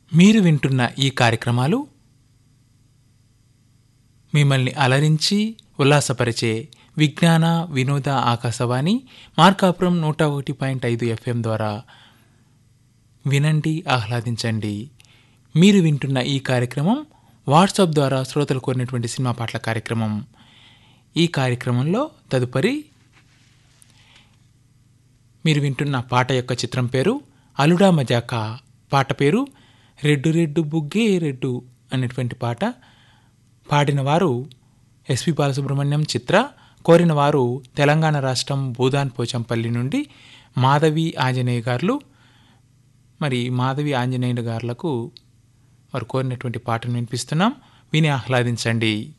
మీరు వింటున్న ఈ కార్యక్రమాలు మిమ్మల్ని అలరించి ఉల్లాసపరిచే విజ్ఞాన వినోద ఆకాశవాణి మార్కాపురం నూట ఒకటి పాయింట్ ఐదు ఎఫ్ఎం ద్వారా వినండి ఆహ్లాదించండి మీరు వింటున్న ఈ కార్యక్రమం వాట్సాప్ ద్వారా శ్రోతలు కోరినటువంటి సినిమా పాటల కార్యక్రమం ఈ కార్యక్రమంలో తదుపరి మీరు వింటున్న పాట యొక్క చిత్రం పేరు అలుడా మజాకా పాట పేరు రెడ్డు రెడ్డు బుగ్గే రెడ్డు అనేటువంటి పాట పాడిన వారు ఎస్పి బాలసుబ్రహ్మణ్యం చిత్ర కోరిన వారు తెలంగాణ రాష్ట్రం భూదాన్ పోచంపల్లి నుండి మాధవి ఆంజనేయ గారు మరి మాధవి ఆంజనేయులు గారులకు వారు కోరినటువంటి పాటను వినిపిస్తున్నాం విని ఆహ్లాదించండి